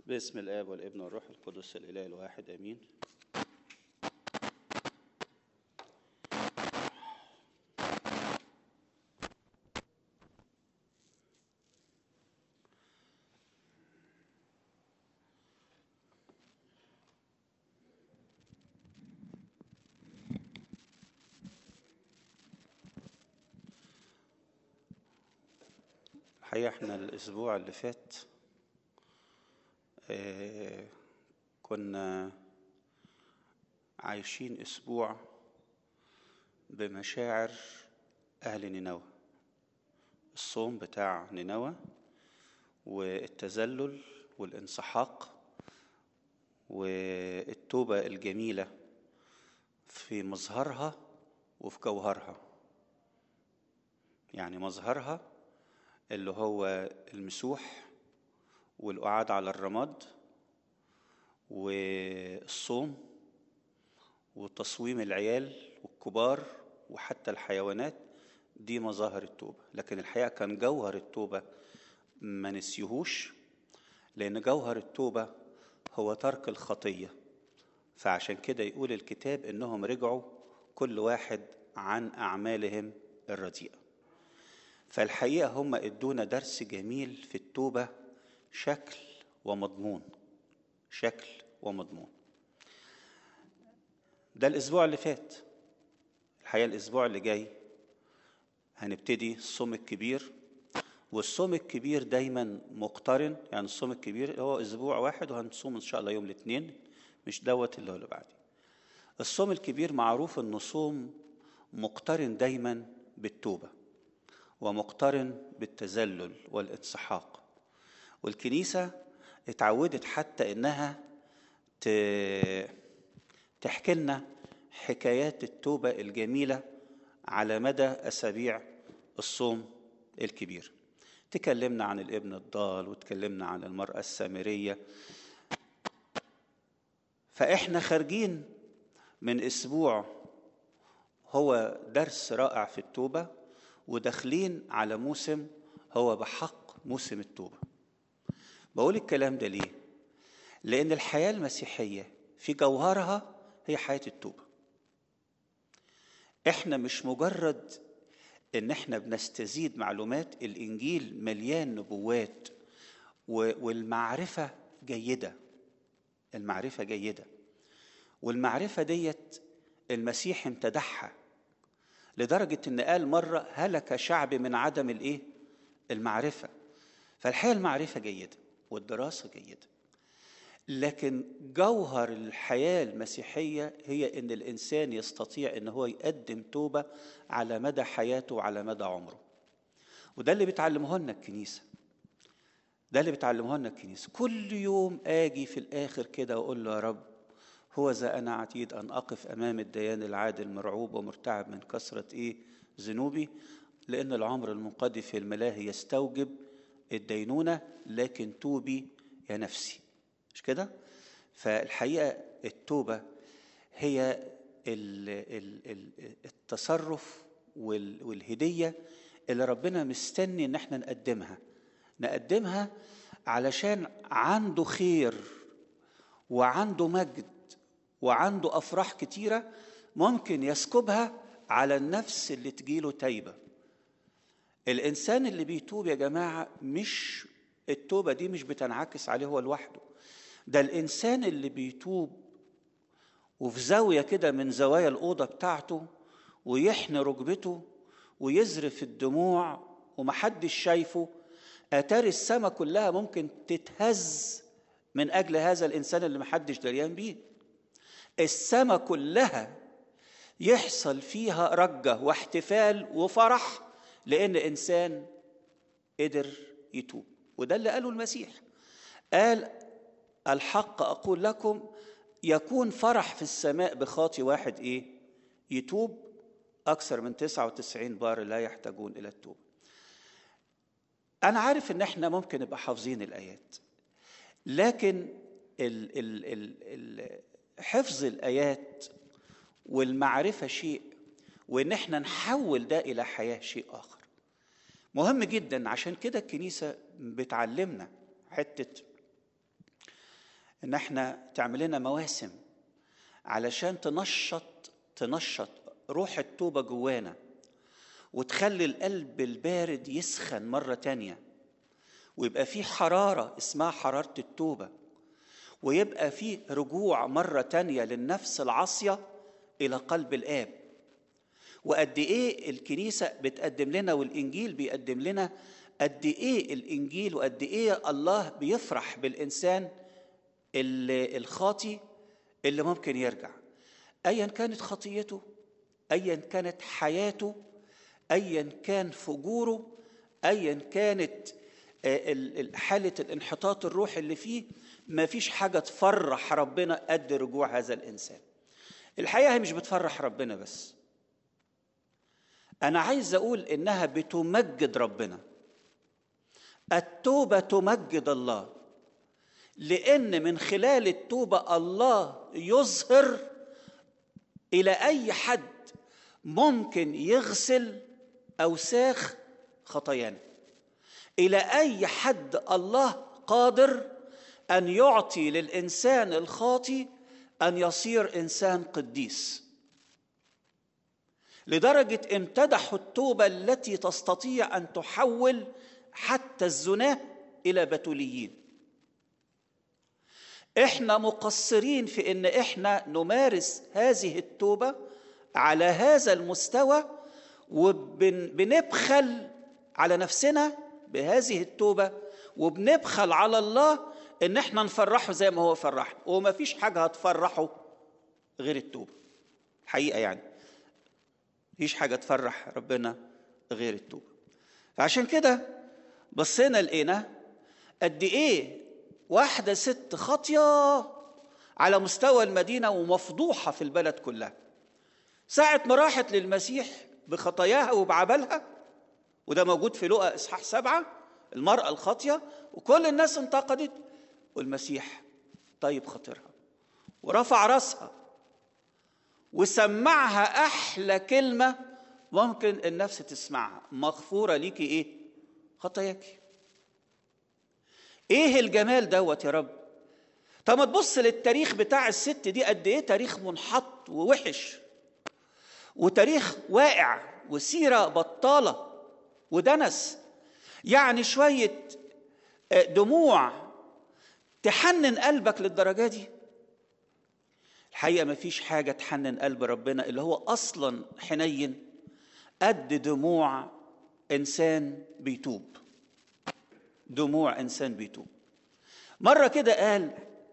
باسم الاب والابن والروح القدس الاله الواحد امين الحقيقه احنا الاسبوع اللي فات آه، كنا عايشين اسبوع بمشاعر اهل نينوى الصوم بتاع نينوى والتذلل والانسحاق والتوبه الجميله في مظهرها وفي جوهرها يعني مظهرها اللي هو المسوح والقعاد على الرماد والصوم وتصويم العيال والكبار وحتى الحيوانات دي مظاهر التوبة لكن الحقيقة كان جوهر التوبة ما نسيهوش لأن جوهر التوبة هو ترك الخطية فعشان كده يقول الكتاب إنهم رجعوا كل واحد عن أعمالهم الرديئة فالحقيقة هم ادونا درس جميل في التوبة شكل ومضمون شكل ومضمون ده الأسبوع اللي فات الحقيقة الأسبوع اللي جاي هنبتدي الصوم الكبير والصوم الكبير دايما مقترن يعني الصوم الكبير هو أسبوع واحد وهنصوم إن شاء الله يوم الاثنين مش دوت اللي هو اللي بعديه الصوم الكبير معروف إنه صوم مقترن دايما بالتوبه ومقترن بالتذلل والانسحاق والكنيسة اتعودت حتى انها تحكي لنا حكايات التوبة الجميلة على مدى أسابيع الصوم الكبير تكلمنا عن الابن الضال وتكلمنا عن المرأة السامرية فإحنا خارجين من أسبوع هو درس رائع في التوبة وداخلين على موسم هو بحق موسم التوبه بقول الكلام ده ليه لان الحياه المسيحيه في جوهرها هي حياه التوبه احنا مش مجرد ان احنا بنستزيد معلومات الانجيل مليان نبوات والمعرفه جيده المعرفه جيده والمعرفه ديت المسيح امتدحها لدرجة إن قال مرة هلك شعب من عدم الإيه؟ المعرفة. فالحقيقة المعرفة جيدة والدراسة جيدة. لكن جوهر الحياة المسيحية هي إن الإنسان يستطيع إن هو يقدم توبة على مدى حياته وعلى مدى عمره. وده اللي بتعلمه لنا الكنيسة. ده اللي بتعلمه لنا الكنيسة. كل يوم آجي في الآخر كده وأقول له يا رب هو ذا أنا عتيد أن أقف أمام الديان العادل مرعوب ومرتعب من كثرة إيه ذنوبي لأن العمر المنقضي في الملاهي يستوجب الدينونة لكن توبي يا نفسي مش كده؟ فالحقيقة التوبة هي التصرف والهدية اللي ربنا مستني إن احنا نقدمها نقدمها علشان عنده خير وعنده مجد وعنده افراح كتيره ممكن يسكبها على النفس اللي تجيله تايبه الانسان اللي بيتوب يا جماعه مش التوبه دي مش بتنعكس عليه هو لوحده ده الانسان اللي بيتوب وفي زاويه كده من زوايا الاوضه بتاعته ويحني ركبته ويزرف الدموع ومحدش شايفه اتاري السما كلها ممكن تتهز من اجل هذا الانسان اللي محدش دريان بيه السما كلها يحصل فيها رجة واحتفال وفرح لأن إنسان قدر يتوب وده اللي قاله المسيح قال الحق أقول لكم يكون فرح في السماء بخاطي واحد إيه يتوب أكثر من 99 بار لا يحتاجون إلى التوبة أنا عارف إن إحنا ممكن نبقى حافظين الآيات لكن ال ال ال ال حفظ الايات والمعرفه شيء وان احنا نحول ده الى حياه شيء اخر مهم جدا عشان كده الكنيسه بتعلمنا حته ان احنا تعمل لنا مواسم علشان تنشط تنشط روح التوبة جوانا وتخلي القلب البارد يسخن مرة تانية ويبقى في حرارة اسمها حرارة التوبة ويبقى في رجوع مرة تانية للنفس العاصية إلى قلب الآب وقد إيه الكنيسة بتقدم لنا والإنجيل بيقدم لنا قد إيه الإنجيل وقد إيه الله بيفرح بالإنسان الخاطي اللي ممكن يرجع ايا كانت خطيته ايا كانت حياته ايا كان فجوره ايا كانت حاله الانحطاط الروحي اللي فيه ما فيش حاجه تفرح ربنا قد رجوع هذا الانسان الحقيقه هي مش بتفرح ربنا بس انا عايز اقول انها بتمجد ربنا التوبه تمجد الله لان من خلال التوبه الله يظهر الى اي حد ممكن يغسل اوساخ خطايانا الى اي حد الله قادر ان يعطي للانسان الخاطي ان يصير انسان قديس لدرجه امتدحوا التوبه التي تستطيع ان تحول حتى الزناه الى بتوليين احنا مقصرين في ان احنا نمارس هذه التوبه على هذا المستوى وبنبخل على نفسنا بهذه التوبه وبنبخل على الله ان احنا نفرحه زي ما هو فرحنا وما فيش حاجه هتفرحه غير التوبه حقيقه يعني مفيش حاجه تفرح ربنا غير التوبه فعشان كده بصينا لقينا قد ايه واحدة ست خاطية على مستوى المدينة ومفضوحة في البلد كلها ساعة ما راحت للمسيح بخطاياها وبعبلها وده موجود في لقا إصحاح سبعة المرأة الخاطية وكل الناس انتقدت والمسيح طيب خاطرها ورفع راسها وسمعها أحلى كلمة ممكن النفس تسمعها مغفورة ليكي إيه؟ خطاياكي ايه الجمال دوت يا رب طب ما تبص للتاريخ بتاع الست دي قد ايه تاريخ منحط ووحش وتاريخ واقع وسيره بطاله ودنس يعني شويه دموع تحنن قلبك للدرجه دي الحقيقه ما فيش حاجه تحنن قلب ربنا اللي هو اصلا حنين قد دموع انسان بيتوب دموع انسان بيتوب مره كده قال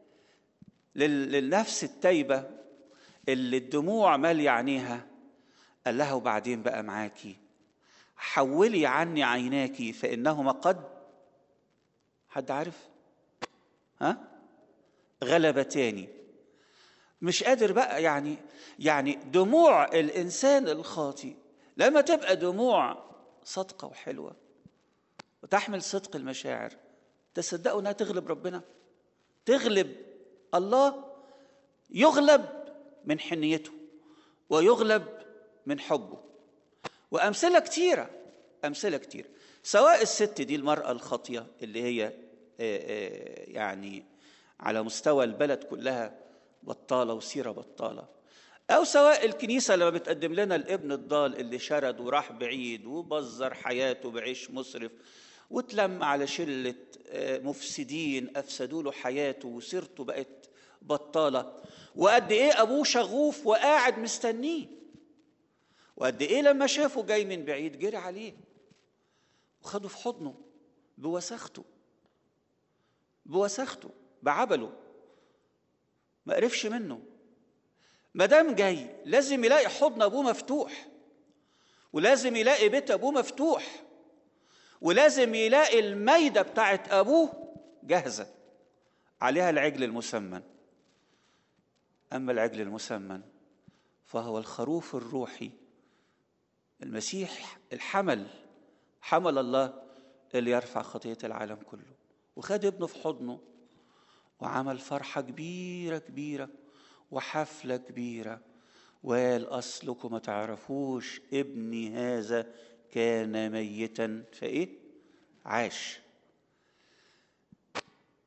للنفس التايبه اللي الدموع ماليه عينيها قال لها وبعدين بقى معاكي حولي عني عيناك فانهما قد حد عارف ها غلبتاني مش قادر بقى يعني يعني دموع الانسان الخاطي لما تبقى دموع صادقه وحلوه وتحمل صدق المشاعر تصدقوا انها تغلب ربنا تغلب الله يغلب من حنيته ويغلب من حبه وامثله كتيره امثله كتيره سواء الست دي المراه الخاطيه اللي هي يعني على مستوى البلد كلها بطاله وسيره بطاله او سواء الكنيسه لما بتقدم لنا الابن الضال اللي شرد وراح بعيد وبزر حياته بعيش مسرف واتلم على شلة مفسدين أفسدوا له حياته وسيرته بقت بطالة وقد إيه أبوه شغوف وقاعد مستنيه وقد إيه لما شافه جاي من بعيد جري عليه وخده في حضنه بوساخته بوساخته بعبله ما قرفش منه ما دام جاي لازم يلاقي حضن ابوه مفتوح ولازم يلاقي بيت ابوه مفتوح ولازم يلاقي الميدة بتاعت أبوه جاهزة عليها العجل المسمن أما العجل المسمن فهو الخروف الروحي المسيح الحمل حمل الله اللي يرفع خطية العالم كله وخد ابنه في حضنه وعمل فرحة كبيرة كبيرة وحفلة كبيرة وقال أصلكم ما تعرفوش ابني هذا كان ميتا فايه عاش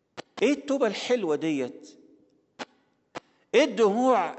ايه التوبه الحلوه ديت ايه الدموع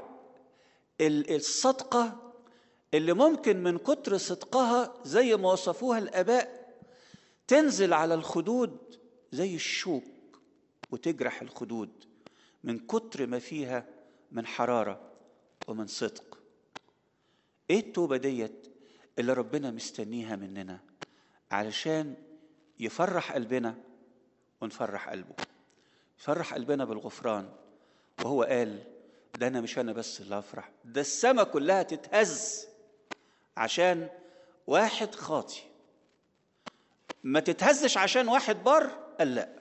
الصدقه اللي ممكن من كتر صدقها زي ما وصفوها الاباء تنزل على الخدود زي الشوك وتجرح الخدود من كتر ما فيها من حراره ومن صدق ايه التوبه ديت اللي ربنا مستنيها مننا علشان يفرح قلبنا ونفرح قلبه يفرح قلبنا بالغفران وهو قال ده انا مش انا بس اللي هفرح ده السماء كلها تتهز عشان واحد خاطي ما تتهزش عشان واحد بر قال لا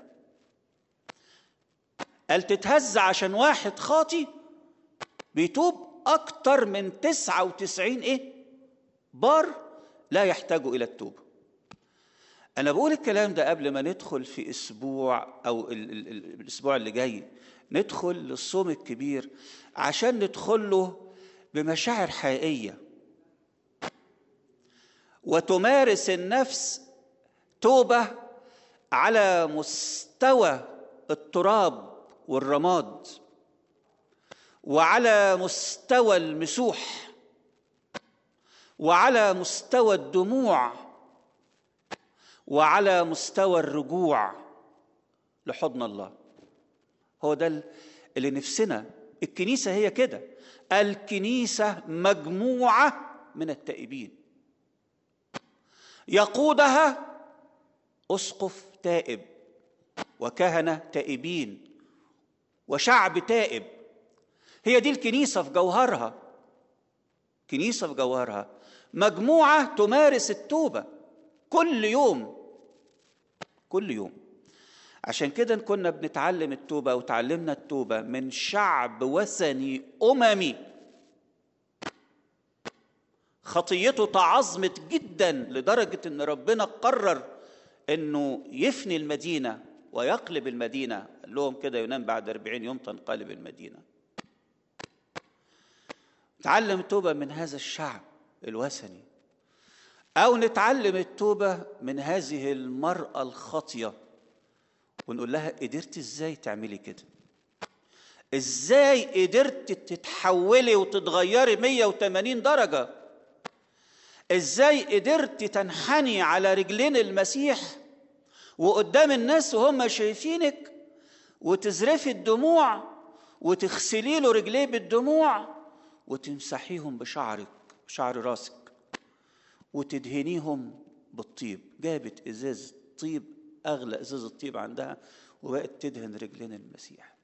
قال تتهز عشان واحد خاطي بيتوب أكتر من تسعة وتسعين إيه بار لا يحتاجوا إلى التوبة أنا بقول الكلام ده قبل ما ندخل في أسبوع أو ال ال ال الأسبوع اللي جاي ندخل للصوم الكبير عشان ندخل له بمشاعر حقيقية وتمارس النفس توبة على مستوى التراب والرماد وعلى مستوى المسوح وعلى مستوى الدموع وعلى مستوى الرجوع لحضن الله هو ده اللي نفسنا الكنيسه هي كده الكنيسه مجموعه من التائبين يقودها اسقف تائب وكهنه تائبين وشعب تائب هي دي الكنيسه في جوهرها كنيسه في جوهرها مجموعه تمارس التوبه كل يوم كل يوم عشان كده كنا بنتعلم التوبه وتعلمنا التوبه من شعب وثني اممي خطيته تعظمت جدا لدرجه ان ربنا قرر انه يفني المدينه ويقلب المدينه قال لهم كده ينام بعد 40 يوم تنقلب المدينه تعلم التوبه من هذا الشعب الوثني او نتعلم التوبه من هذه المراه الخاطيه ونقول لها قدرت ازاي تعملي كده ازاي قدرت تتحولي وتتغيري 180 درجه ازاي قدرت تنحني على رجلين المسيح وقدام الناس وهم شايفينك وتزرفي الدموع وتغسلي له رجليه بالدموع وتمسحيهم بشعرك شعر راسك وتدهنيهم بالطيب جابت ازاز طيب اغلى ازاز الطيب عندها وبقت تدهن رجلين المسيح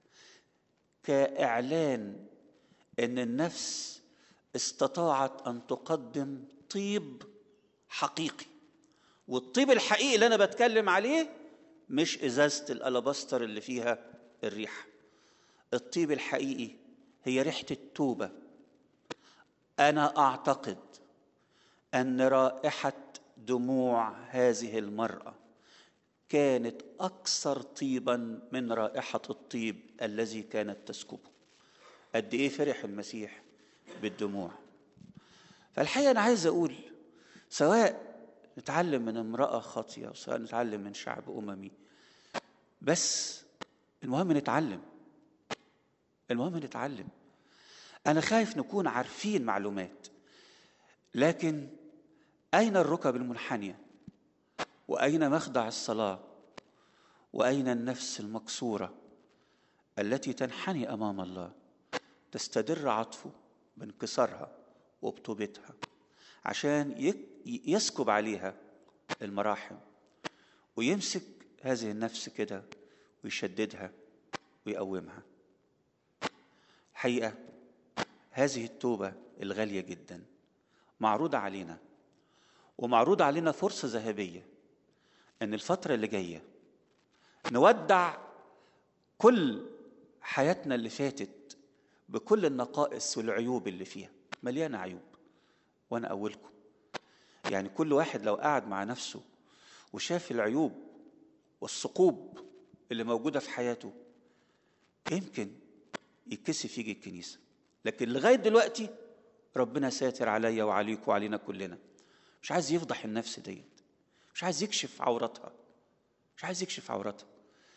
كاعلان ان النفس استطاعت ان تقدم طيب حقيقي والطيب الحقيقي اللي انا بتكلم عليه مش ازازه الالاباستر اللي فيها الريحه الطيب الحقيقي هي ريحه التوبه انا اعتقد ان رائحه دموع هذه المراه كانت اكثر طيبا من رائحه الطيب الذي كانت تسكبه قد ايه فرح المسيح بالدموع فالحقيقه انا عايز اقول سواء نتعلم من امراه خاطيه وسواء نتعلم من شعب اممي بس المهم نتعلم المهم نتعلم انا خايف نكون عارفين معلومات لكن اين الركب المنحنيه واين مخدع الصلاه واين النفس المكسوره التي تنحني امام الله تستدر عطفه بانكسارها وبطوبتها عشان يسكب عليها المراحم ويمسك هذه النفس كده ويشددها ويقومها الحقيقه هذه التوبه الغاليه جدا معروضه علينا ومعروض علينا فرصه ذهبيه ان الفتره اللي جايه نودع كل حياتنا اللي فاتت بكل النقائص والعيوب اللي فيها مليانه عيوب وانا اولكم يعني كل واحد لو قعد مع نفسه وشاف العيوب والثقوب اللي موجوده في حياته يمكن يتكسف يجي الكنيسه لكن لغايه دلوقتي ربنا ساتر عليا وعليك وعلينا كلنا مش عايز يفضح النفس ديت مش عايز يكشف عورتها مش عايز يكشف عورتها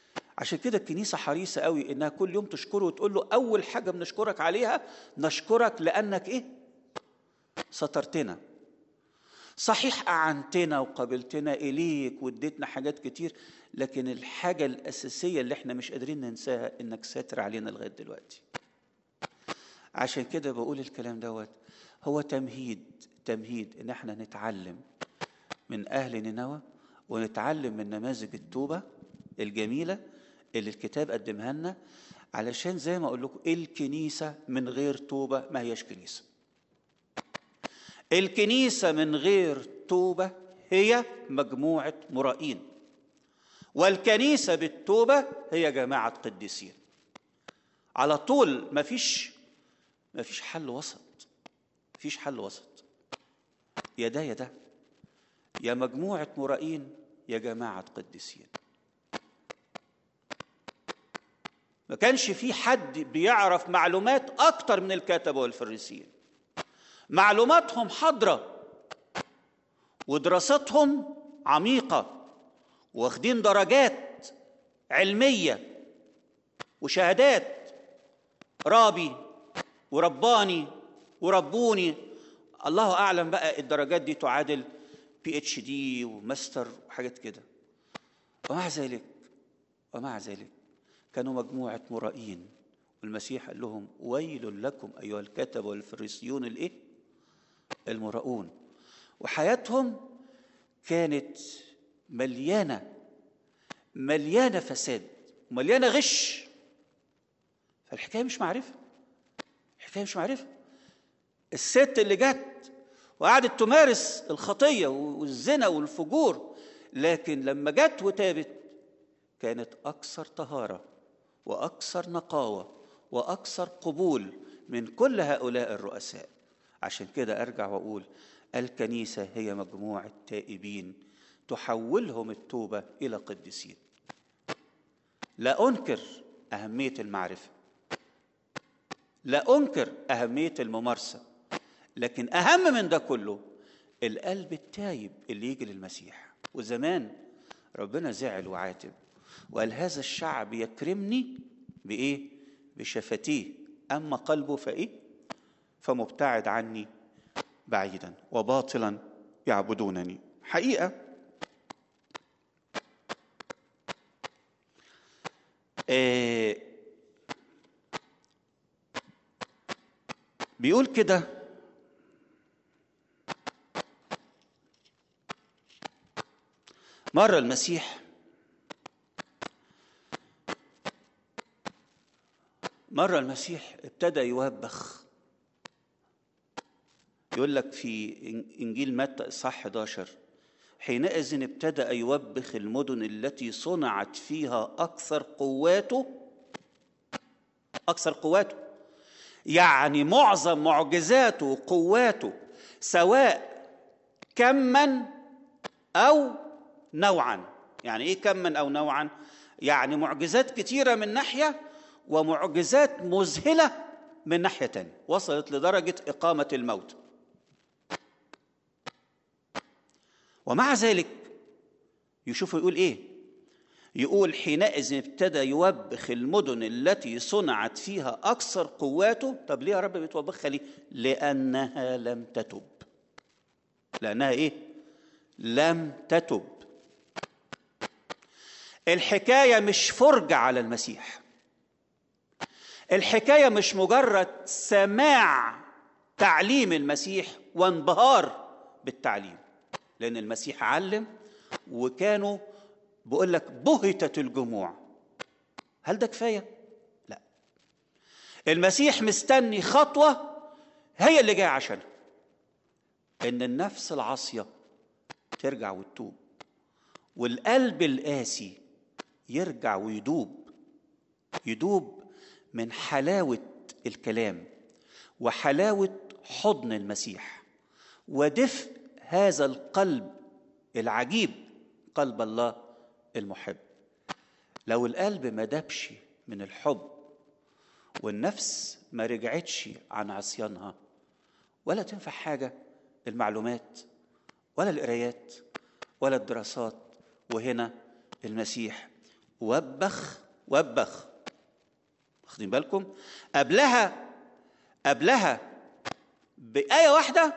عشان كده الكنيسة حريصة قوي إنها كل يوم تشكره وتقول له أول حاجة بنشكرك عليها نشكرك لأنك إيه؟ سترتنا صحيح أعنتنا وقابلتنا إليك واديتنا حاجات كتير لكن الحاجة الأساسية اللي احنا مش قادرين ننساها إنك ساتر علينا لغاية دلوقتي عشان كده بقول الكلام دوت هو تمهيد تمهيد إن احنا نتعلم من أهل نينوى ونتعلم من نماذج التوبة الجميلة اللي الكتاب قدمها لنا علشان زي ما أقول لكم الكنيسة من غير توبة ما هياش كنيسة الكنيسة من غير توبة هي مجموعة مرائين والكنيسة بالتوبة هي جماعة قديسين على طول ما فيش ما فيش حل وسط فيش حل وسط يا ده يا ده يا مجموعة مرائين يا جماعة قديسين ما كانش في حد بيعرف معلومات أكتر من الكتبة والفريسيين معلوماتهم حاضرة ودراستهم عميقة واخدين درجات علمية وشهادات رابي ورباني وربوني الله أعلم بقى الدرجات دي تعادل بي اتش دي وماستر وحاجات كده ومع ذلك ومع ذلك كانوا مجموعة مرائين والمسيح قال لهم ويل لكم أيها الكتب والفريسيون الإيه؟ المرؤون وحياتهم كانت مليانة مليانة فساد ومليانة غش فالحكاية مش معرفة الحكاية مش معرفة الست اللي جت وقعدت تمارس الخطية والزنا والفجور لكن لما جت وتابت كانت أكثر طهارة وأكثر نقاوة وأكثر قبول من كل هؤلاء الرؤساء عشان كده أرجع وأقول الكنيسة هي مجموعة تائبين تحولهم التوبة إلى قديسين لا أنكر أهمية المعرفة لا أنكر أهمية الممارسة لكن أهم من ده كله القلب التايب اللي يجي للمسيح وزمان ربنا زعل وعاتب وقال هذا الشعب يكرمني بإيه؟ بشفتيه أما قلبه فإيه؟ فمبتعد عني بعيدا وباطلا يعبدونني حقيقة آه بيقول كده مرة المسيح مرة المسيح ابتدى يوبخ يقول لك في إنجيل متى إصحاح 11 حينئذ ابتدأ يوبخ المدن التي صنعت فيها أكثر قواته أكثر قواته يعني معظم معجزاته وقواته سواء كما أو نوعا يعني إيه كما أو نوعا يعني معجزات كتيرة من ناحية ومعجزات مذهلة من ناحية تانية وصلت لدرجة إقامة الموت ومع ذلك يشوف يقول إيه يقول حينئذ ابتدى يوبخ المدن التي صنعت فيها أكثر قواته طب ليه يا رب بتوبخها ليه لأنها لم تتب لأنها إيه لم تتب الحكاية مش فرجة على المسيح الحكايه مش مجرد سماع تعليم المسيح وانبهار بالتعليم لان المسيح علم وكانوا بقول لك بهتت الجموع هل ده كفايه لا المسيح مستني خطوه هي اللي جايه عشانها ان النفس العاصيه ترجع وتتوب والقلب القاسي يرجع ويدوب يدوب من حلاوه الكلام وحلاوه حضن المسيح ودفء هذا القلب العجيب قلب الله المحب لو القلب ما دبش من الحب والنفس ما رجعتش عن عصيانها ولا تنفع حاجه المعلومات ولا القرايات ولا الدراسات وهنا المسيح وبخ وبخ واخدين بالكم قبلها قبلها بآية واحدة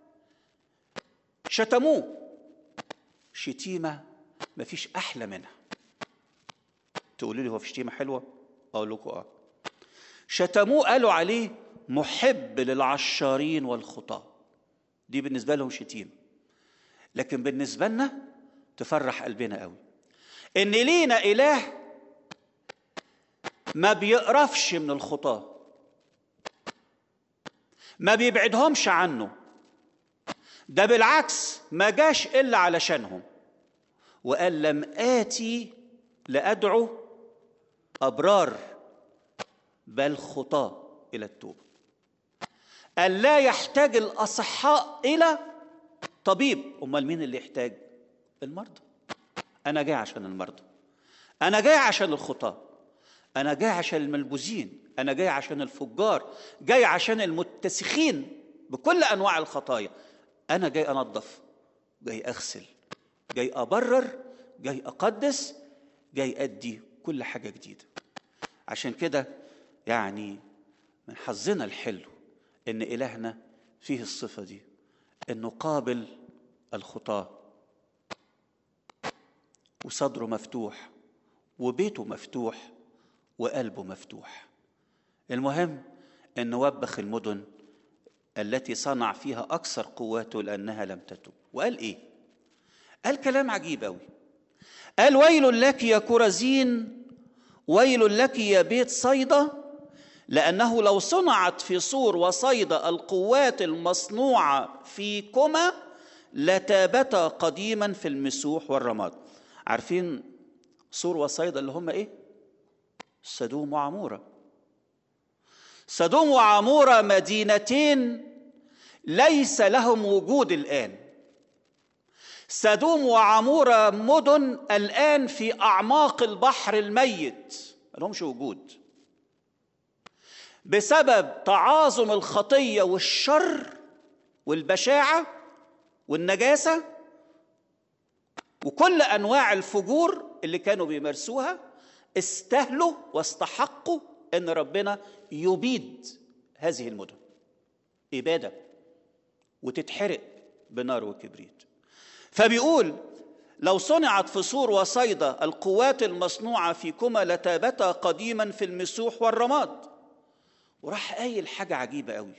شتموه شتيمة مفيش أحلى منها تقولوا لي هو في شتيمة حلوة؟ أقول لكم آه شتموه قالوا عليه محب للعشارين والخطاة دي بالنسبة لهم شتيمة لكن بالنسبة لنا تفرح قلبنا قوي إن لينا إله ما بيقرفش من الخطاة ما بيبعدهمش عنه ده بالعكس ما جاش إلا علشانهم وقال لم آتي لأدعو أبرار بل خطاة إلى التوبة قال لا يحتاج الأصحاء إلى طبيب أمال مين اللي يحتاج المرضى أنا جاي عشان المرضى أنا جاي عشان الخطاة أنا جاي عشان الملبوزين أنا جاي عشان الفجار جاي عشان المتسخين بكل أنواع الخطايا أنا جاي أنظف جاي أغسل جاي أبرر جاي أقدس جاي أدي كل حاجة جديدة عشان كده يعني من حظنا الحلو إن إلهنا فيه الصفة دي إنه قابل الخطاة وصدره مفتوح وبيته مفتوح وقلبه مفتوح المهم انه وبخ المدن التي صنع فيها اكثر قواته لانها لم تتب وقال ايه قال كلام عجيب قوي قال ويل لك يا كرزين ويل لك يا بيت صيدا لانه لو صنعت في صور وصيدا القوات المصنوعه فيكما لتابتا قديما في المسوح والرماد عارفين صور وصيدا اللي هم ايه سدوم وعموره سدوم وعموره مدينتين ليس لهم وجود الان سدوم وعموره مدن الان في اعماق البحر الميت ما لهمش وجود بسبب تعاظم الخطيه والشر والبشاعه والنجاسه وكل انواع الفجور اللي كانوا بيمارسوها استهلوا واستحقوا ان ربنا يبيد هذه المدن اباده وتتحرق بنار وكبريت فبيقول لو صنعت في سور وصيدا القوات المصنوعه فيكما لتابتا قديما في المسوح والرماد وراح قايل حاجه عجيبه قوي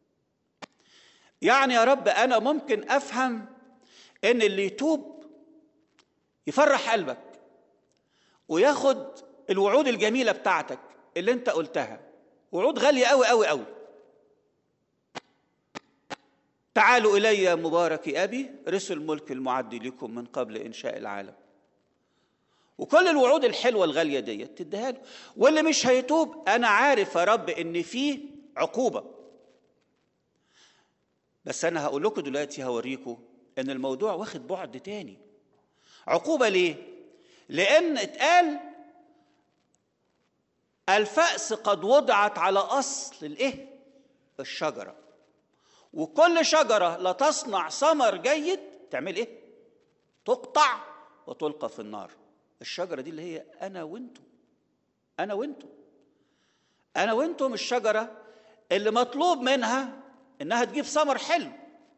يعني يا رب انا ممكن افهم ان اللي يتوب يفرح قلبك وياخد الوعود الجميله بتاعتك اللي انت قلتها وعود غاليه قوي قوي قوي تعالوا الي مبارك ابي رثوا الملك المعد لكم من قبل انشاء العالم وكل الوعود الحلوه الغاليه ديت تديها له واللي مش هيتوب انا عارف يا رب ان فيه عقوبه بس انا هقول لكم دلوقتي هوريكم ان الموضوع واخد بعد تاني عقوبه ليه لان اتقال الفأس قد وضعت على اصل الايه الشجره وكل شجره لا تصنع ثمر جيد تعمل ايه تقطع وتلقى في النار الشجره دي اللي هي انا وانتم انا وانتم انا وانتم الشجره اللي مطلوب منها انها تجيب ثمر حلو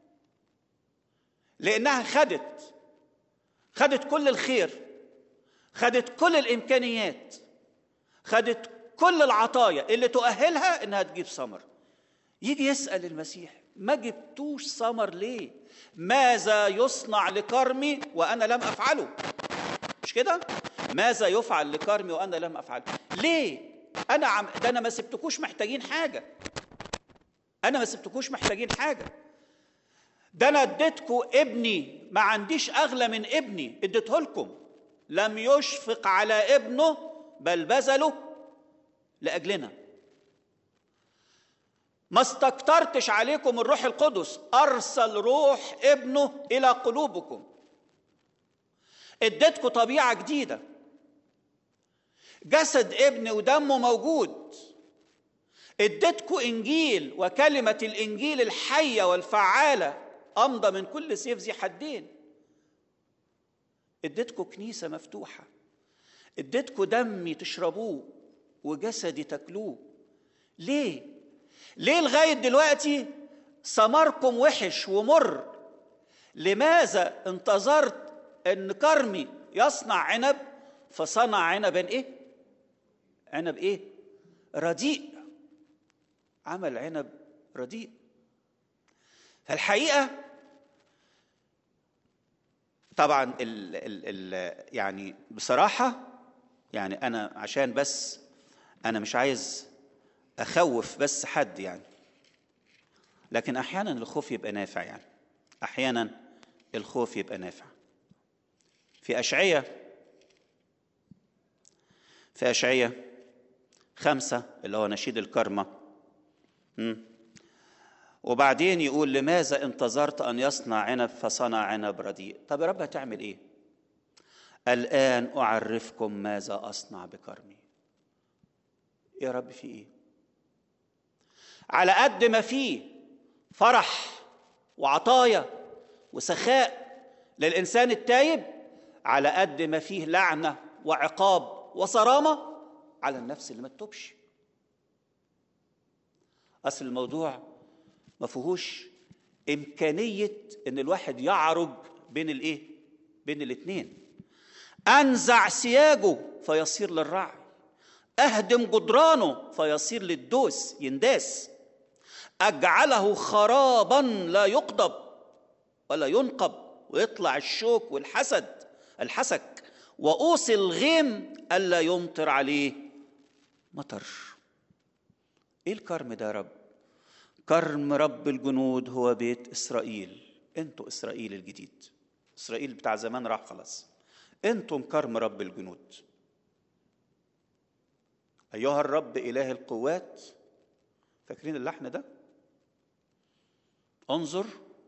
لانها خدت خدت كل الخير خدت كل الامكانيات خدت كل العطايا اللي تؤهلها انها تجيب ثمر يجي يسال المسيح ما جبتوش ثمر ليه ماذا يصنع لكرمي وانا لم افعله مش كده ماذا يفعل لكرمي وانا لم افعله ليه انا عم ده انا ما سبتكوش محتاجين حاجه انا ما سبتكوش محتاجين حاجه ده انا اديتكوا ابني ما عنديش اغلى من ابني اديته لكم لم يشفق على ابنه بل بذله لاجلنا ما استكترتش عليكم الروح القدس ارسل روح ابنه الى قلوبكم اديتكم طبيعه جديده جسد ابن ودمه موجود اديتكم انجيل وكلمه الانجيل الحيه والفعاله امضى من كل سيف ذي حدين اديتكم كنيسه مفتوحه اديتكم دمي تشربوه وجسدي تاكلوه ليه ليه لغايه دلوقتي ثمركم وحش ومر لماذا انتظرت ان كرمي يصنع عنب فصنع عنبا ايه عنب ايه رديء عمل عنب رديء فالحقيقه طبعا ال ال ال يعني بصراحه يعني انا عشان بس انا مش عايز اخوف بس حد يعني لكن احيانا الخوف يبقى نافع يعني احيانا الخوف يبقى نافع في اشعياء في اشعياء خمسة اللي هو نشيد الكرمة وبعدين يقول لماذا انتظرت أن يصنع عنب فصنع عنب رديء طب يا رب هتعمل إيه الآن أعرفكم ماذا أصنع بكرمي يا رب في إيه على قد ما فيه فرح وعطايا وسخاء للإنسان التايب على قد ما فيه لعنة وعقاب وصرامة على النفس اللي ما تتوبش أصل الموضوع ما فيهوش إمكانية إن الواحد يعرج بين الإيه؟ بين الاتنين أنزع سياجه فيصير للرعي أهدم جدرانه فيصير للدوس ينداس أجعله خرابا لا يقضب ولا ينقب ويطلع الشوك والحسد الحسك وأوصي الغيم ألا يمطر عليه مطر إيه الكرم ده يا رب كرم رب الجنود هو بيت إسرائيل انتوا إسرائيل الجديد إسرائيل بتاع زمان راح خلاص انتم كرم رب الجنود أيها الرب إله القوات فاكرين اللحن ده انظر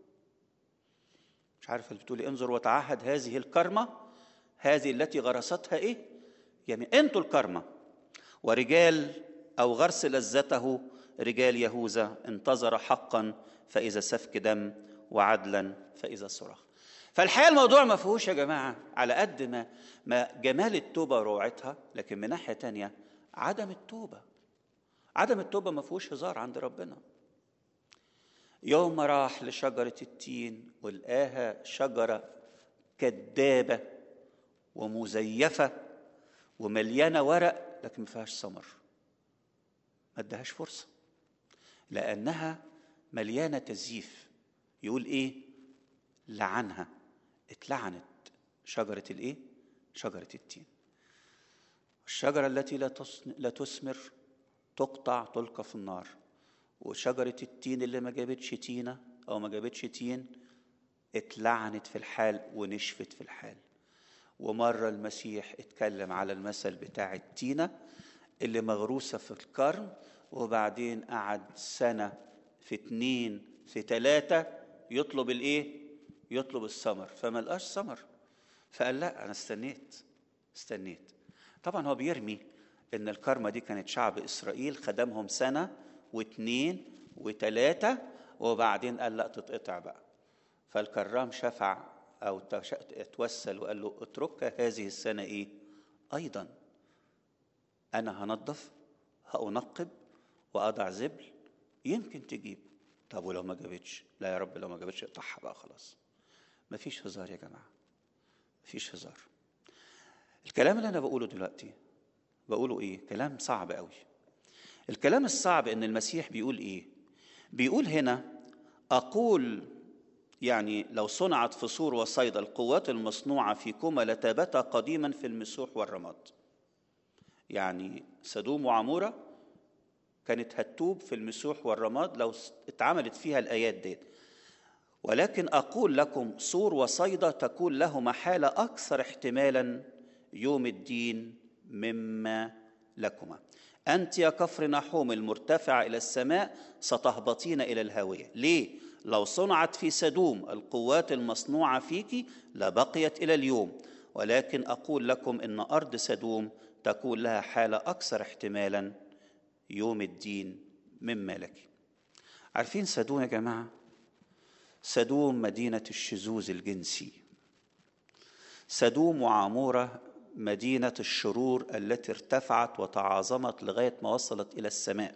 مش عارف اللي بتقولي انظر وتعهد هذه الكرمة هذه التي غرستها ايه يعني انتوا الكرمة ورجال او غرس لذته رجال يهوذا انتظر حقا فاذا سفك دم وعدلا فاذا صراخ فالحقيقه الموضوع ما فيهوش يا جماعه على قد ما ما جمال التوبه وروعتها لكن من ناحيه تانية عدم التوبه عدم التوبه ما فيهوش هزار عند ربنا يوم ما راح لشجره التين ولقاها شجره كدابه ومزيفه ومليانه ورق لكن ما فيهاش ثمر ما ادهاش فرصه لانها مليانه تزييف يقول ايه لعنها اتلعنت شجره الايه شجره التين الشجره التي لا لا تثمر تقطع تلقى في النار وشجره التين اللي ما جابتش تينه او ما جابتش تين اتلعنت في الحال ونشفت في الحال ومره المسيح اتكلم على المثل بتاع التينه اللي مغروسه في الكرم وبعدين قعد سنه في اتنين في تلاته يطلب الايه يطلب الثمر فما لقاش ثمر فقال لا انا استنيت استنيت طبعا هو بيرمي ان الكرمه دي كانت شعب اسرائيل خدمهم سنه واثنين وثلاثه وبعدين قال لا تتقطع بقى فالكرام شفع او اتوسل وقال له اتركها هذه السنه ايه ايضا انا هنظف هانقب واضع زبل يمكن تجيب طب ولو ما جابتش لا يا رب لو ما جابتش اقطعها بقى خلاص مفيش هزار يا جماعه مفيش هزار الكلام اللي انا بقوله دلوقتي بقوله ايه كلام صعب قوي الكلام الصعب ان المسيح بيقول ايه بيقول هنا اقول يعني لو صنعت فصور وصيدا القوات المصنوعه فيكما لتابتا قديما في المسوح والرماد يعني سدوم وعموره كانت هتوب في المسوح والرماد لو اتعملت فيها الايات ديت ولكن اقول لكم صور وصيدا تكون لهما حاله اكثر احتمالا يوم الدين مما لكما انت يا كفر نحوم المرتفعه الى السماء ستهبطين الى الهاويه ليه لو صنعت في سدوم القوات المصنوعه فيك لبقيت الى اليوم ولكن اقول لكم ان ارض سدوم تكون لها حاله اكثر احتمالا يوم الدين مما لك عارفين سدوم يا جماعه سدوم مدينه الشذوذ الجنسي سدوم وعاموره مدينة الشرور التي ارتفعت وتعاظمت لغاية ما وصلت إلى السماء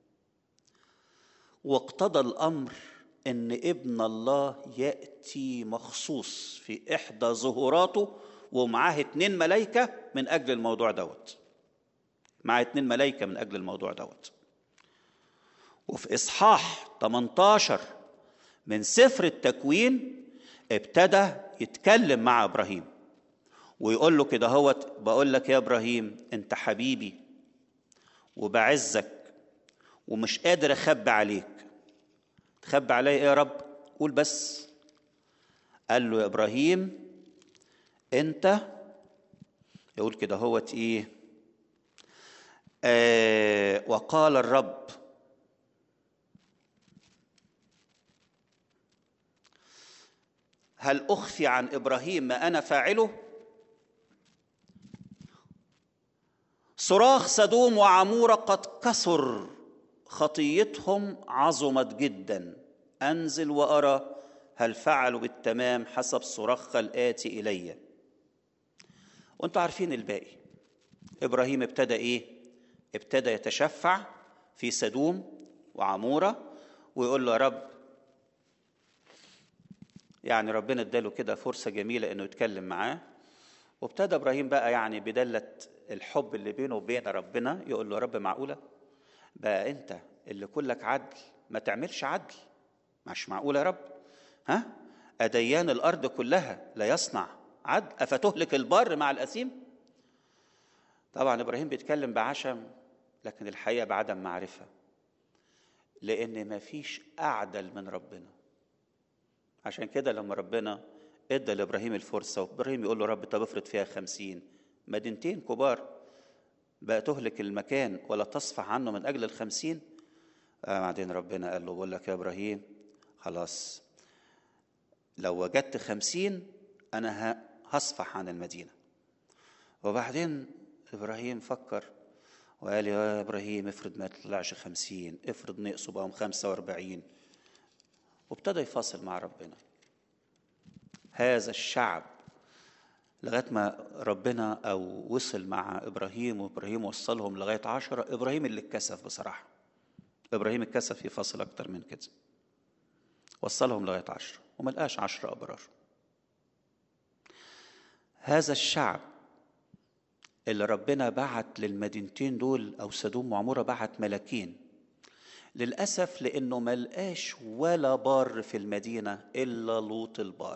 واقتضى الأمر إن ابن الله يأتي مخصوص في إحدى ظهوراته ومعاه اتنين ملايكة من أجل الموضوع دوت معاه اتنين ملايكة من أجل الموضوع دوت وفي إصحاح 18 من سفر التكوين ابتدى يتكلم مع إبراهيم ويقول له كده هوت بقول لك يا إبراهيم أنت حبيبي وبعزك ومش قادر أخبي عليك تخبي عليا إيه يا رب قول بس قال له يا إبراهيم أنت يقول كده هوت إيه آه وقال الرب هل أخفي عن إبراهيم ما أنا فاعله صراخ سدوم وعمورة قد كثر خطيتهم عظمت جدا أنزل وأرى هل فعلوا بالتمام حسب صراخ الآتي إلي وانتوا عارفين الباقي إبراهيم ابتدى إيه ابتدى يتشفع في سدوم وعمورة ويقول له يا رب يعني ربنا اداله كده فرصة جميلة انه يتكلم معاه وابتدى ابراهيم بقى يعني بدلة الحب اللي بينه وبين ربنا يقول له يا رب معقولة بقى انت اللي كلك عدل ما تعملش عدل مش معقولة يا رب ها أديان الأرض كلها لا يصنع عدل أفتهلك البر مع الأثيم طبعا إبراهيم بيتكلم بعشم لكن الحقيقة بعدم معرفة لأن ما فيش أعدل من ربنا عشان كده لما ربنا ادى لابراهيم الفرصه وابراهيم يقول له رب طب افرض فيها خمسين مدينتين كبار بقى تهلك المكان ولا تصفح عنه من اجل الخمسين آه بعدين ربنا قال له بقول لك يا ابراهيم خلاص لو وجدت خمسين انا هصفح عن المدينه وبعدين ابراهيم فكر وقال يا ابراهيم افرض ما طلعش خمسين افرض نقصوا بقوا خمسة واربعين وابتدى يفاصل مع ربنا هذا الشعب لغايه ما ربنا او وصل مع ابراهيم وابراهيم وصلهم لغايه عشرة ابراهيم اللي اتكسف بصراحه ابراهيم اتكسف يفاصل اكتر من كده وصلهم لغايه عشرة وما لقاش عشرة ابرار هذا الشعب اللي ربنا بعت للمدينتين دول او سدوم وعموره بعت ملاكين للأسف لأنه ملقاش ولا بار في المدينة إلا لوط البار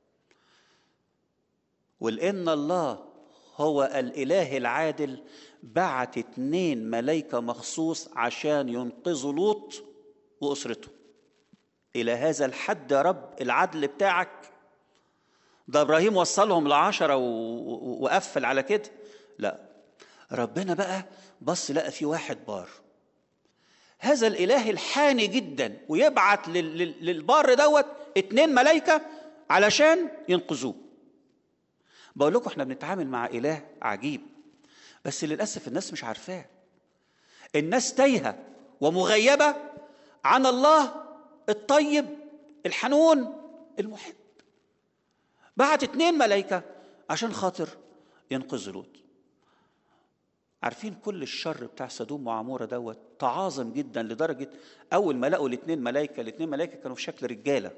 ولأن الله هو الإله العادل بعت اتنين ملايكة مخصوص عشان ينقذوا لوط وأسرته إلى هذا الحد يا رب العدل بتاعك ده إبراهيم وصلهم لعشرة وقفل على كده لا ربنا بقى بص لقى في واحد بار هذا الاله الحاني جدا ويبعت للبار دوت اتنين ملايكه علشان ينقذوه بقول لكم احنا بنتعامل مع اله عجيب بس للاسف الناس مش عارفاه الناس تايهه ومغيبه عن الله الطيب الحنون المحب بعت اتنين ملايكه عشان خاطر ينقذوا لوط عارفين كل الشر بتاع سدوم وعمورة دوت تعاظم جدا لدرجة أول ما لقوا الاثنين ملايكة الاثنين ملايكة كانوا في شكل رجالة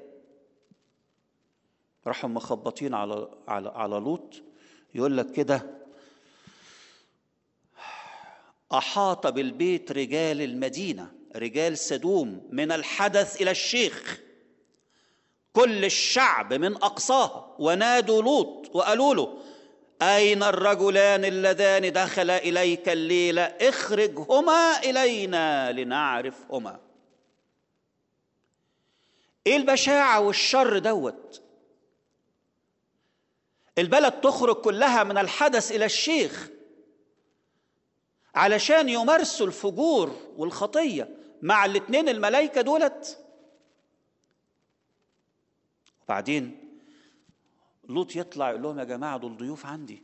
راحوا مخبطين على على على لوط يقول لك كده أحاط بالبيت رجال المدينة رجال سدوم من الحدث إلى الشيخ كل الشعب من أقصاها ونادوا لوط وقالوا له أين الرجلان اللذان دخلا إليك الليلة اخرجهما إلينا لنعرفهما إيه البشاعة والشر دوت البلد تخرج كلها من الحدث إلى الشيخ علشان يمارسوا الفجور والخطية مع الاتنين الملايكة دولت وبعدين لوط يطلع يقول لهم يا جماعة دول ضيوف عندي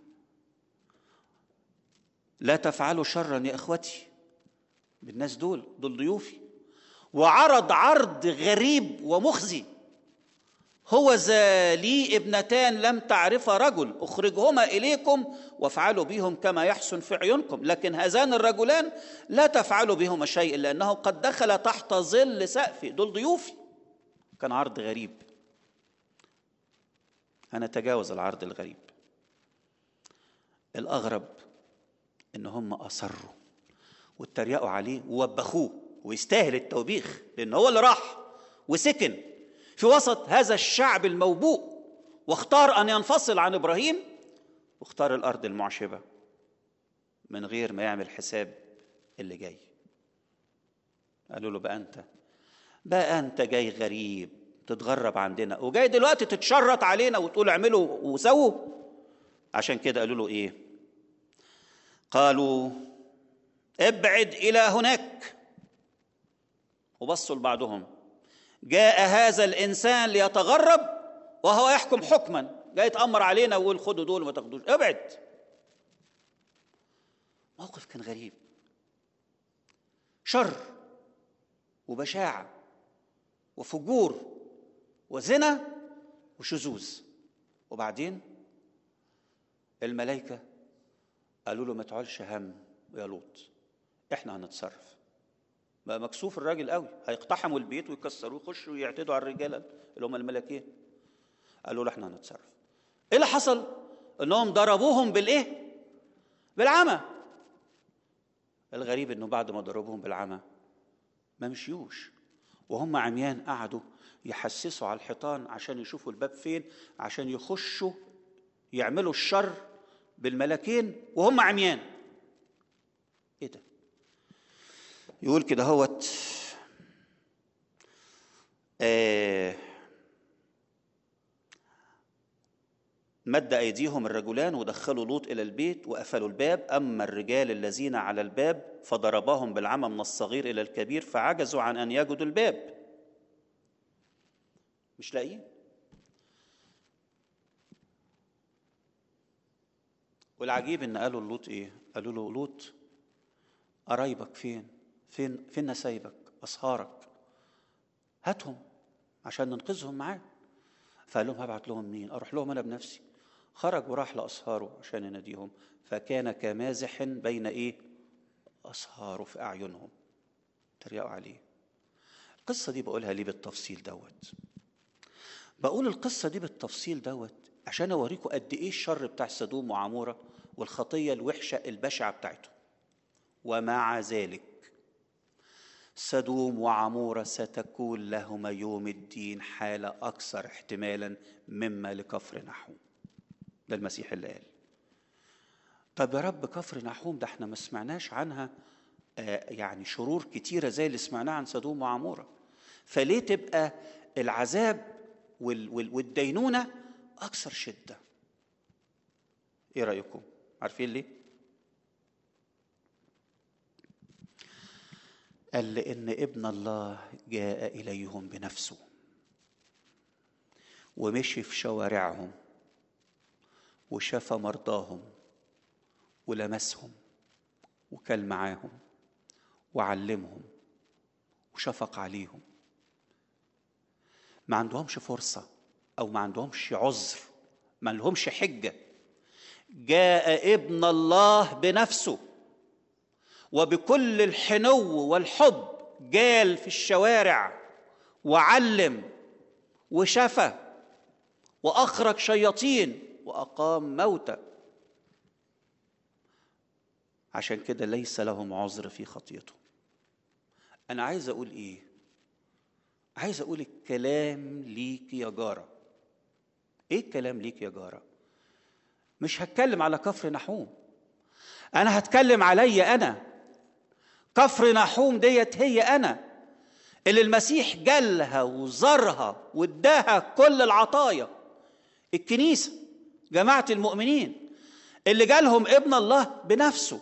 لا تفعلوا شرا يا اخوتي بالناس دول دول ضيوفي وعرض عرض غريب ومخزي هو ذا لي ابنتان لم تعرف رجل اخرجهما اليكم وافعلوا بهم كما يحسن في عيونكم لكن هذان الرجلان لا تفعلوا بهما شيء لانه قد دخل تحت ظل سقفي دول ضيوفي كان عرض غريب انا تجاوز العرض الغريب الاغرب ان هم اصروا واتريقوا عليه ووبخوه ويستاهل التوبيخ لان هو اللي راح وسكن في وسط هذا الشعب الموبوء واختار ان ينفصل عن ابراهيم واختار الارض المعشبه من غير ما يعمل حساب اللي جاي قالوا له بقى انت بقى انت جاي غريب تتغرب عندنا وجاي دلوقتي تتشرط علينا وتقول اعملوا وسووا عشان كده قالوا له ايه قالوا ابعد الى هناك وبصوا لبعضهم جاء هذا الانسان ليتغرب وهو يحكم حكما جاي يتامر علينا ويقول خدوا دول وما تاخدوش ابعد موقف كان غريب شر وبشاعه وفجور وزنا وشذوذ وبعدين الملائكه قالوا له ما تعولش هم يا لوط احنا هنتصرف بقى مكسوف الراجل قوي هيقتحموا البيت ويكسروه يخشوا ويعتدوا على الرجاله اللي هم الملاكين قالوا له احنا هنتصرف ايه اللي حصل انهم ضربوهم بالايه بالعمى الغريب انه بعد ما ضربوهم بالعمى ما مشيوش وهم عميان قعدوا يحسسوا على الحيطان عشان يشوفوا الباب فين عشان يخشوا يعملوا الشر بالملاكين وهم عميان ايه ده يقول كده هوت آه مد أيديهم الرجلان ودخلوا لوط إلى البيت وقفلوا الباب أما الرجال الذين على الباب فضرباهم بالعمى من الصغير إلى الكبير فعجزوا عن أن يجدوا الباب مش لاقيين والعجيب ان قالوا لوط ايه قالوا له لوط قرايبك فين فين فين نسايبك اصهارك هاتهم عشان ننقذهم معاك فقال لهم هبعت لهم مين اروح لهم انا بنفسي خرج وراح لاصهاره عشان يناديهم فكان كمازح بين ايه اصهاره في اعينهم تريقوا عليه القصه دي بقولها ليه بالتفصيل دوت بقول القصه دي بالتفصيل دوت عشان اوريكم قد ايه الشر بتاع سدوم وعموره والخطيه الوحشه البشعه بتاعته ومع ذلك سدوم وعموره ستكون لهما يوم الدين حاله اكثر احتمالا مما لكفر نحوم ده المسيح اللي قال طب يا رب كفر نحوم ده احنا ما سمعناش عنها آه يعني شرور كتيره زي اللي سمعناها عن سدوم وعموره فليه تبقى العذاب والدينونه اكثر شده ايه رايكم عارفين ليه قال لان ابن الله جاء اليهم بنفسه ومشي في شوارعهم وشفى مرضاهم ولمسهم وكل معاهم وعلمهم وشفق عليهم ما عندهمش فرصه او ما عندهمش عذر ما لهمش حجه جاء ابن الله بنفسه وبكل الحنو والحب جال في الشوارع وعلم وشفى واخرج شياطين واقام موتى عشان كده ليس لهم عذر في خطيتهم انا عايز اقول ايه عايز اقول الكلام ليك يا جاره ايه الكلام ليك يا جاره مش هتكلم على كفر نحوم انا هتكلم علي انا كفر نحوم ديت هي انا اللي المسيح جالها وزارها واداها كل العطايا الكنيسه جماعه المؤمنين اللي جالهم ابن الله بنفسه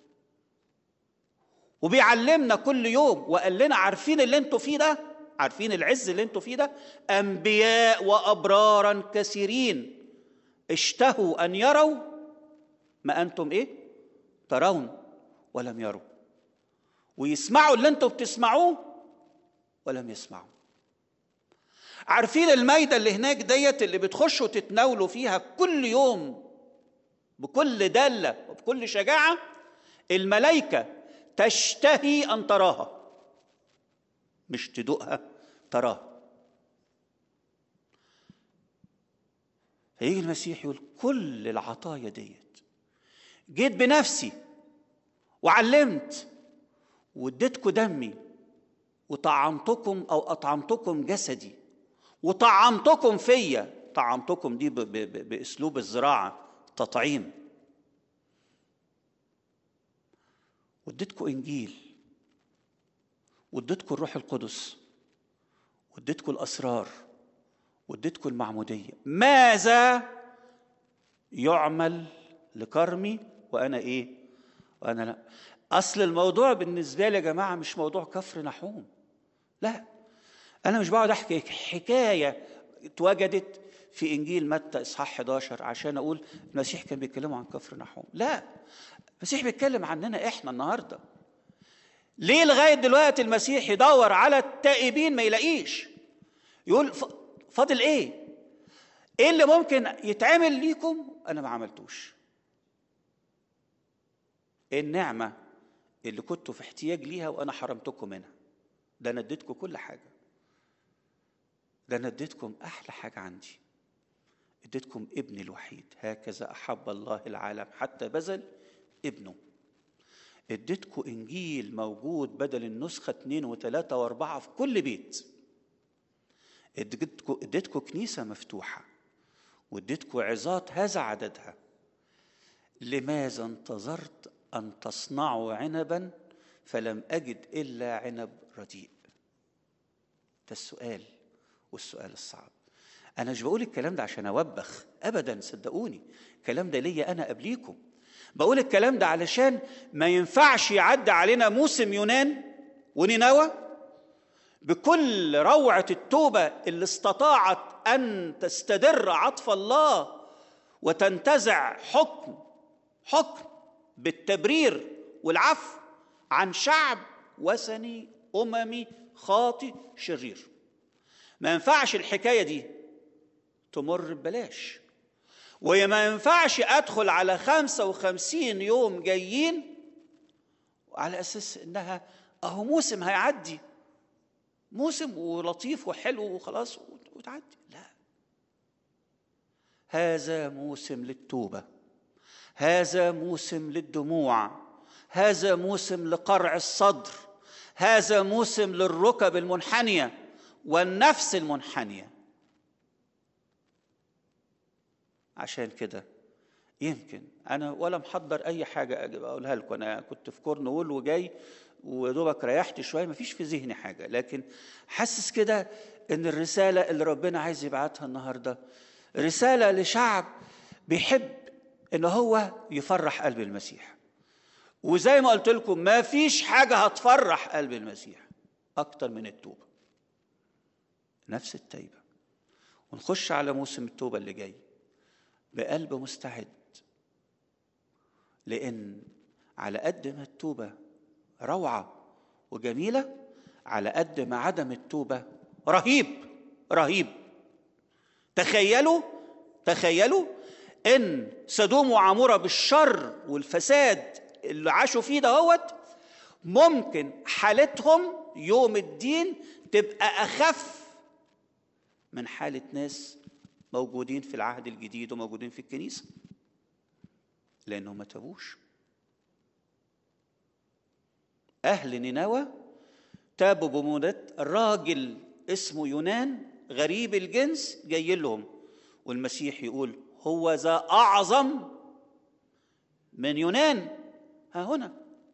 وبيعلمنا كل يوم وقال لنا عارفين اللي انتوا فيه ده عارفين العز اللي انتوا فيه ده انبياء وابرارا كثيرين اشتهوا ان يروا ما انتم ايه ترون ولم يروا ويسمعوا اللي انتوا بتسمعوه ولم يسمعوا عارفين المايدة اللي هناك ديت اللي بتخشوا تتناولوا فيها كل يوم بكل دالة وبكل شجاعة الملائكة تشتهي أن تراها مش تدوقها تراها فيجي المسيح يقول كل العطايا ديت جيت بنفسي وعلمت واديتكم دمي وطعمتكم او اطعمتكم جسدي وطعمتكم فيا طعمتكم دي ب ب ب باسلوب الزراعه تطعيم واديتكم انجيل واديتكم الروح القدس واديتكم الاسرار واديتكم المعموديه ماذا يعمل لكرمي وانا ايه وانا لا اصل الموضوع بالنسبه لي يا جماعه مش موضوع كفر نحوم لا انا مش بقعد احكي حكايه اتوجدت في انجيل متى اصحاح 11 عشان اقول المسيح كان بيتكلموا عن كفر نحوم لا المسيح بيتكلم عننا احنا النهارده ليه لغايه دلوقتي المسيح يدور على التائبين ما يلاقيش يقول فاضل ايه ايه اللي ممكن يتعمل ليكم انا ما عملتوش النعمه اللي كنتوا في احتياج ليها وانا حرمتكم منها ده انا اديتكم كل حاجه ده انا اديتكم احلى حاجه عندي اديتكم ابني الوحيد هكذا احب الله العالم حتى بذل ابنه اديتكم انجيل موجود بدل النسخه اثنين وثلاثه واربعه في كل بيت اديتكم اديتكم كنيسه مفتوحه واديتكم عظات هذا عددها لماذا انتظرت ان تصنعوا عنبا فلم اجد الا عنب رديء ده السؤال والسؤال الصعب انا مش بقول الكلام ده عشان اوبخ ابدا صدقوني الكلام ده ليا انا قبليكم بقول الكلام ده علشان ما ينفعش يعدي علينا موسم يونان ونينوى بكل روعة التوبة اللي استطاعت أن تستدر عطف الله وتنتزع حكم حكم بالتبرير والعفو عن شعب وثني أممي خاطي شرير ما ينفعش الحكاية دي تمر ببلاش وما ينفعش أدخل على خمسة وخمسين يوم جايين على أساس إنها أهو موسم هيعدي موسم ولطيف وحلو وخلاص وتعدي لا هذا موسم للتوبة هذا موسم للدموع هذا موسم لقرع الصدر هذا موسم للركب المنحنية والنفس المنحنيه عشان كده يمكن انا ولا محضر اي حاجه اقولها لكم انا كنت في كورنول وجاي ودوبك ريحت شويه مفيش في ذهني حاجه لكن حاسس كده ان الرساله اللي ربنا عايز يبعتها النهارده رساله لشعب بيحب ان هو يفرح قلب المسيح وزي ما قلت لكم ما فيش حاجه هتفرح قلب المسيح اكتر من التوبه نفس التوبه ونخش على موسم التوبه اللي جاي بقلب مستعد لان على قد ما التوبه روعه وجميله على قد ما عدم التوبه رهيب رهيب تخيلوا تخيلوا ان سدوم وعموره بالشر والفساد اللي عاشوا فيه دهوت ممكن حالتهم يوم الدين تبقى اخف من حاله ناس موجودين في العهد الجديد وموجودين في الكنيسة لأنهم ما تابوش أهل نينوى تابوا بمودة راجل اسمه يونان غريب الجنس جاي لهم والمسيح يقول هو ذا أعظم من يونان ها هنا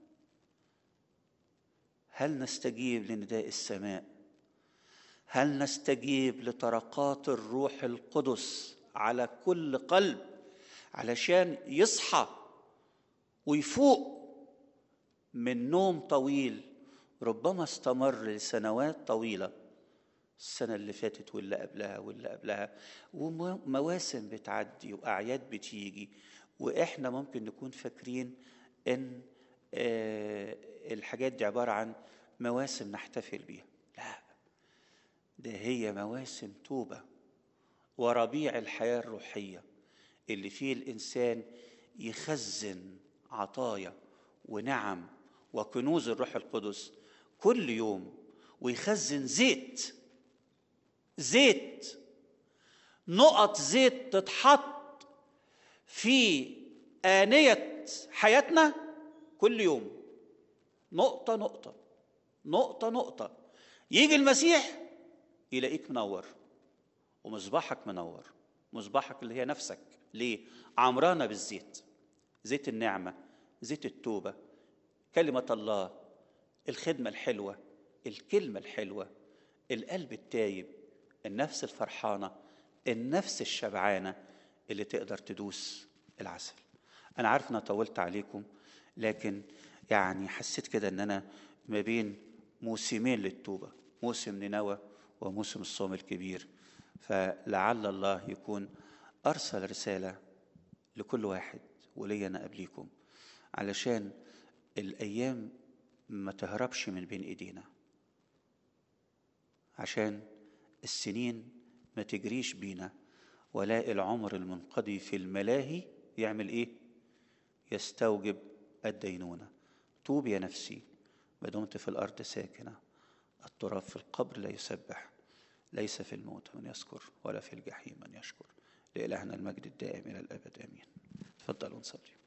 هل نستجيب لنداء السماء هل نستجيب لطرقات الروح القدس على كل قلب علشان يصحى ويفوق من نوم طويل ربما استمر لسنوات طويله السنه اللي فاتت واللي قبلها واللي قبلها ومواسم بتعدي واعياد بتيجي واحنا ممكن نكون فاكرين ان الحاجات دي عباره عن مواسم نحتفل بيها لا ده هي مواسم توبة وربيع الحياة الروحية اللي فيه الإنسان يخزن عطايا ونعم وكنوز الروح القدس كل يوم ويخزن زيت زيت نقط زيت تتحط في آنية حياتنا كل يوم نقطة نقطة نقطة نقطة يجي المسيح يلاقيك منور ومصباحك منور مصباحك اللي هي نفسك ليه؟ عمرانة بالزيت زيت النعمة زيت التوبة كلمة الله الخدمة الحلوة الكلمة الحلوة القلب التايب النفس الفرحانة النفس الشبعانة اللي تقدر تدوس العسل أنا عارف أنا طولت عليكم لكن يعني حسيت كده أن أنا ما بين موسمين للتوبة موسم نينوى وموسم الصوم الكبير فلعل الله يكون أرسل رسالة لكل واحد ولي أنا قبليكم علشان الأيام ما تهربش من بين إيدينا عشان السنين ما تجريش بينا ولا العمر المنقضي في الملاهي يعمل إيه؟ يستوجب الدينونة توب يا نفسي ما دمت في الأرض ساكنة التراب في القبر لا يسبح ليس في الموت من يذكر ولا في الجحيم من يشكر لإلهنا المجد الدائم إلى الأبد آمين تفضلوا نصلي